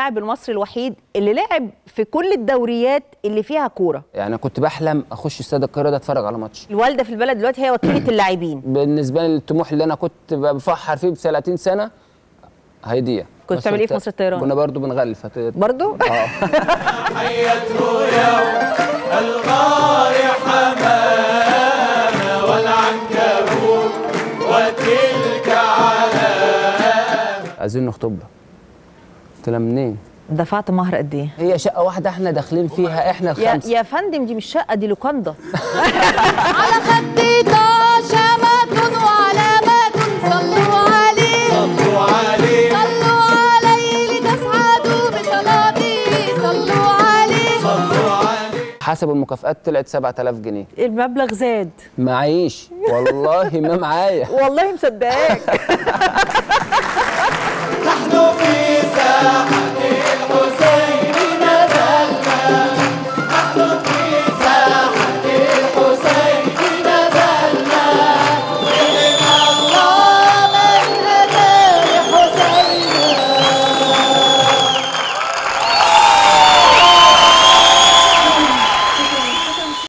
اللاعب المصري الوحيد اللي لعب في كل الدوريات اللي فيها كوره يعني انا كنت بحلم اخش استاد القاهره ده اتفرج على ماتش الوالده في البلد دلوقتي هي وكيله اللاعبين بالنسبه لي الطموح اللي انا كنت بفحر فيه ب 30 سنه هيضيع كنت بس بتعمل إيه في قلت- مصر الطيران؟ كنا برضو بنغلف هت- برضو اه حيته يوم الغار حمامة والعنكبوت وتلك علامة عايزين نخطبها قلت لها منين دفعت مهر قد ايه هي شقه واحده احنا داخلين فيها احنا يا, الخمسه يا فندم دي مش شقه دي لوكاندا على خدينا شمات وعلامات صلوا عليه صلوا عليه صلوا عليه لتسعدوا بصلاتي صلوا عليه صلوا عليه حسب المكافآت طلعت 7000 جنيه المبلغ زاد معيش والله ما معايا والله مصدقاك نحن في ساحة